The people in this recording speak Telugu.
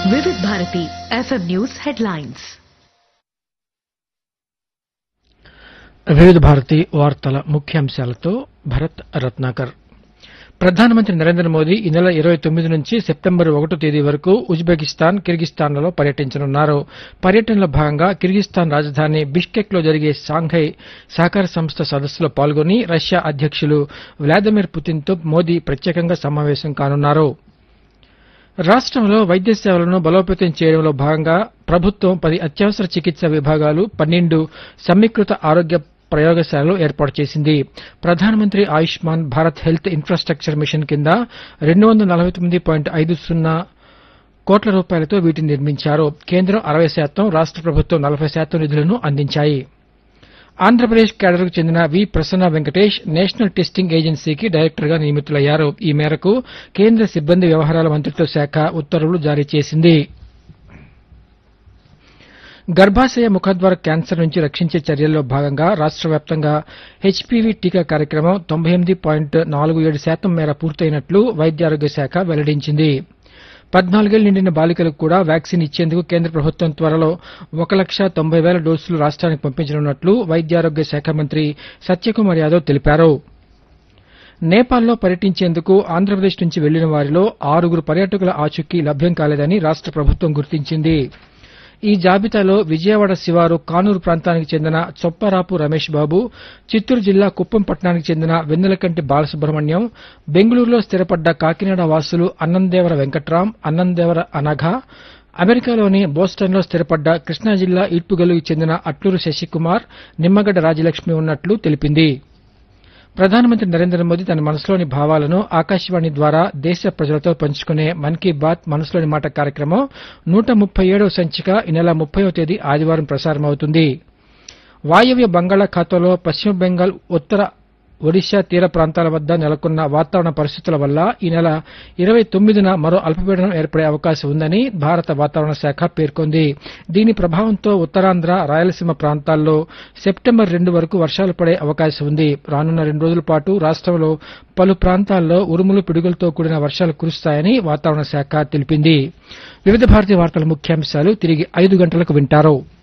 వివిధ భారతి ఎఫ్ఎం న్యూస్ హెడ్లైన్స్ వివిధ భారతి వార్తల ముఖ్యాంశాలతో భరత్ రత్నాకర్ ప్రధానమంత్రి నరేంద్ర మోదీ ఈ నెల ఇరవై తొమ్మిది నుంచి సెప్టెంబర్ ఒకటో తేదీ వరకు ఉజ్బెకిస్తాన్ కిర్గిస్తాన్లలో పర్యటించనున్నారు పర్యటనలో భాగంగా కిర్గిస్తాన్ రాజధాని బిష్కెక్ లో జరిగే షాంఘై సహకార సంస్థ సదస్సులో పాల్గొని రష్యా అధ్యక్షులు వ్లాదిమిర్ పుతిన్తో మోదీ ప్రత్యేకంగా సమావేశం కానున్నారు రాష్ట్రంలో వైద్య సేవలను బలోపేతం చేయడంలో భాగంగా ప్రభుత్వం పది అత్యవసర చికిత్స విభాగాలు పన్నెండు సమీకృత ఆరోగ్య ప్రయోగశాలలు ఏర్పాటు చేసింది ప్రధానమంత్రి Ayushman Bharat health infrastructure mission కింద రెండు వందల నలభై తొమ్మిది పాయింట్ ఐదు సున్నా కోట్ల రూపాయలతో వీటిని నిర్మించారు కేంద్రం అరవై శాతం రాష్ట ప్రభుత్వం నలభై శాతం నిధులను అందించాయి ఆంధ్రప్రదేశ్ కేడర్కు చెందిన V Prasanna Venkatesh national testing ఏజెన్సీకి డైరెక్టర్గా నియమితులయ్యారు ఈ మేరకు కేంద్ర సిబ్బంది వ్యవహారాల మంత్రిత్వ శాఖ ఉత్తర్వులు జారీ చేసింది గర్భాశయ ముఖద్వార క్యాన్సర్ నుంచి రక్షించే చర్యల్లో భాగంగా రాష్ట్ర వ్యాప్తంగా హెచ్పీవీ టీకా కార్యక్రమం తొంభై ఎనిమిది పాయింట్ నాలుగు ఏడు శాతం మేర పూర్తయినట్లు వైద్య ఆరోగ్య శాఖ వెల్లడించింది పద్నాలుగేళ్లు నిండిన బాలికలకు కూడా వ్యాక్సిన్ ఇచ్చేందుకు కేంద్ర ప్రభుత్వం త్వరలో ఒక లక్ష తొంభై వేల డోసులు రాష్ట్రానికి పంపించనున్నట్లు వైద్యారోగ్య శాఖ మంత్రి సత్యకుమార్ యాదవ్ తెలిపారు నేపాల్లో పర్యటించేందుకు ఆంధ్రప్రదేశ్ నుంచి వెళ్లిన వారిలో ఆరుగురు పర్యాటకుల ఆచూకీ లభ్యం కాలేదని రాష్ట ప్రభుత్వం గుర్తించింది ఈ జాబితాలో విజయవాడ శివారు కానూరు ప్రాంతానికి చెందిన చొప్పరాపు రమేష్ బాబు చిత్తూరు జిల్లా కుప్పం పట్టణానికి చెందిన వెన్నెలకంటి బాలసుబ్రహ్మణ్యం బెంగళూరులో స్థిరపడ్డ కాకినాడ వాసులు అన్నందేవర వెంకట్రాం అన్నందేవర అనఘ అమెరికాలోని బోస్టన్లో స్థిరపడ్డ కృష్ణా జిల్లా ఈడ్పుగలుకి చెందిన అట్లూరు శశికుమార్ నిమ్మగడ్డ రాజలక్ష్మి ఉన్నట్లు తెలిపింది ప్రధానమంత్రి నరేంద్ర మోదీ తన మనసులోని భావాలను ఆకాశవాణి ద్వారా దేశ ప్రజలతో పంచుకునే మన్ కీ బాత్ మనసులోని మాట కార్యక్రమం నూట ముప్పై ఏడవ సంచిక ఈ నెల ముప్పైవ తేదీ ఆదివారం ప్రసారమవుతుంది వాయవ్య బంగాళాఖాతంలో పశ్చిమ బెంగాల్ ఉత్తర ఒడిశా తీర ప్రాంతాల వద్ద నెలకొన్న వాతావరణ పరిస్థితుల వల్ల ఈ నెల ఇరవై తొమ్మిదిన మరో అల్పపీడనం ఏర్పడే అవకాశం ఉందని భారత వాతావరణ శాఖ పేర్కొంది దీని ప్రభావంతో ఉత్తరాంధ్ర రాయలసీమ ప్రాంతాల్లో సెప్టెంబర్ రెండు వరకు వర్షాలు పడే అవకాశం ఉంది రానున్న రెండు రోజుల పాటు రాష్ట్రంలో పలు ప్రాంతాల్లో ఉరుములు పిడుగులతో కూడిన వర్షాలు కురుస్తాయని వాతావరణ శాఖ తెలిపింది వివిధ భారతీయ వార్తల ముఖ్యాంశాలు తిరిగి ఐదు గంటలకు వింటారు